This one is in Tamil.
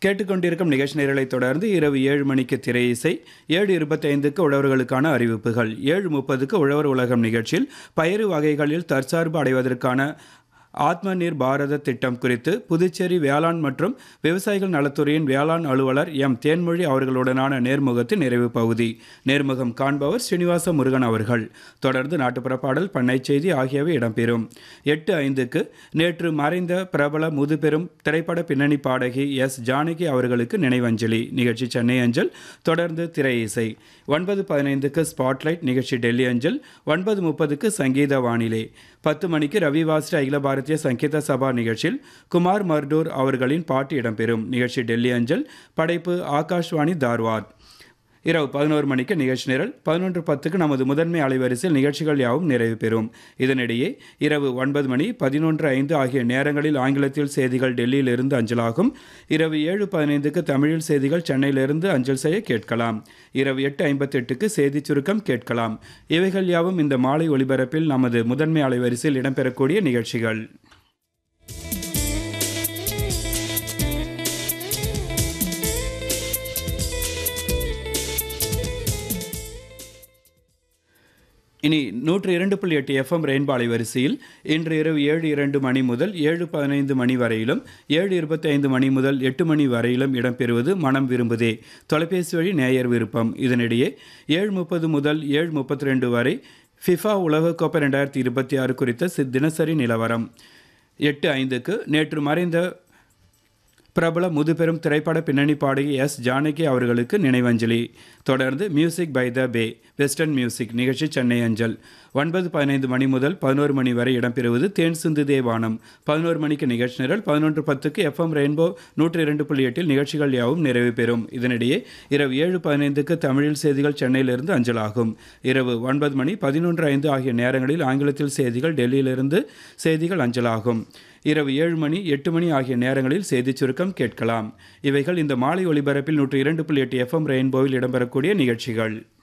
கேட்டுக்கொண்டிருக்கும் நிகழ்ச்சி நேரலை தொடர்ந்து இரவு ஏழு மணிக்கு திரை இசை ஏழு இருபத்தைந்துக்கு உழவர்களுக்கான அறிவிப்புகள் ஏழு முப்பதுக்கு உழவர் உலகம் நிகழ்ச்சியில் பயிறு வகைகளில் தற்சார்பு அடைவதற்கான ஆத்ம நீர் பாரத திட்டம் குறித்து புதுச்சேரி வேளாண் மற்றும் விவசாயிகள் நலத்துறையின் வேளாண் அலுவலர் எம் தேன்மொழி அவர்களுடனான நேர்முகத்தின் நிறைவு பகுதி நேர்முகம் காண்பவர் ஸ்ரீனிவாச முருகன் அவர்கள் தொடர்ந்து நாட்டுப்புற பாடல் பண்ணை செய்தி ஆகியவை இடம்பெறும் எட்டு ஐந்துக்கு நேற்று மறைந்த பிரபல முதுபெரும் திரைப்பட பின்னணி பாடகி எஸ் ஜானகி அவர்களுக்கு நினைவஞ்சலி நிகழ்ச்சி சென்னை அஞ்சல் தொடர்ந்து திரை இசை ஒன்பது பதினைந்துக்கு ஸ்பாட்லைட் நிகழ்ச்சி டெல்லி அஞ்சல் ஒன்பது முப்பதுக்கு சங்கீத வானிலை பத்து மணிக்கு ரவிவாஸ்ரீ அகில பாரதிய சங்கீத சபா நிகழ்ச்சியில் குமார் மர்டூர் அவர்களின் பாட்டு இடம்பெறும் நிகழ்ச்சி டெல்லி அஞ்சல் படைப்பு ஆகாஷ்வாணி தார்வாட் இரவு பதினோரு மணிக்கு நிகழ்ச்சி நிரல் பதினொன்று பத்துக்கு நமது முதன்மை அலைவரிசையில் நிகழ்ச்சிகள் யாவும் நிறைவு பெறும் இதனிடையே இரவு ஒன்பது மணி பதினொன்று ஐந்து ஆகிய நேரங்களில் ஆங்கிலத்தில் செய்திகள் டெல்லியிலிருந்து அஞ்சலாகும் இரவு ஏழு பதினைந்துக்கு தமிழில் செய்திகள் சென்னையிலிருந்து அஞ்சல் செய்ய கேட்கலாம் இரவு எட்டு ஐம்பத்தெட்டுக்கு செய்தி சுருக்கம் கேட்கலாம் இவைகள் யாவும் இந்த மாலை ஒளிபரப்பில் நமது முதன்மை அலைவரிசையில் இடம்பெறக்கூடிய நிகழ்ச்சிகள் இனி நூற்று இரண்டு புள்ளி எட்டு எஃப்எம் ரெயின்போ அலைவரிசையில் இன்று இரவு ஏழு இரண்டு மணி முதல் ஏழு பதினைந்து மணி வரையிலும் ஏழு இருபத்தி ஐந்து மணி முதல் எட்டு மணி வரையிலும் இடம்பெறுவது மனம் விரும்புதே தொலைபேசி வழி நேயர் விருப்பம் இதனிடையே ஏழு முப்பது முதல் ஏழு முப்பத்தி ரெண்டு வரை ஃபிஃபா உலகக்கோப்பை ரெண்டாயிரத்தி இருபத்தி ஆறு குறித்த சி- தினசரி நிலவரம் எட்டு ஐந்துக்கு நேற்று மறைந்த பிரபல முதுபெரும் திரைப்பட பின்னணி பாடகி எஸ் ஜானகி அவர்களுக்கு நினைவஞ்சலி தொடர்ந்து music by the bay western music நிகழ்ச்சி சென்னை அஞ்சல் ஒன்பது பதினைந்து மணி முதல் பதினோரு மணி வரை இடம்பெறுவது தேன் சிந்து தேவானம் பதினோரு மணிக்கு நிகழ்ச்சி நிரல் பதினொன்று பத்துக்கு எஃப்எம் ரெயின்போ நூற்றி இரண்டு புள்ளி எட்டில் நிகழ்ச்சிகள் யாவும் நிறைவு பெறும் இதனிடையே இரவு ஏழு பதினைந்துக்கு தமிழில் செய்திகள் சென்னையிலிருந்து அஞ்சலாகும் இரவு ஒன்பது மணி பதினொன்று ஐந்து ஆகிய நேரங்களில் ஆங்கிலத்தில் செய்திகள் டெல்லியிலிருந்து செய்திகள் அஞ்சலாகும் இரவு ஏழு மணி எட்டு மணி ஆகிய நேரங்களில் செய்திச் சுருக்கம் கேட்கலாம் இவைகள் இந்த மாலை ஒளிபரப்பில் நூற்றி இரண்டு புள்ளி எட்டு எஃப்எம் ரெயின்போவில் இடம்பெறக்கூடிய நிகழ்ச்சிகள்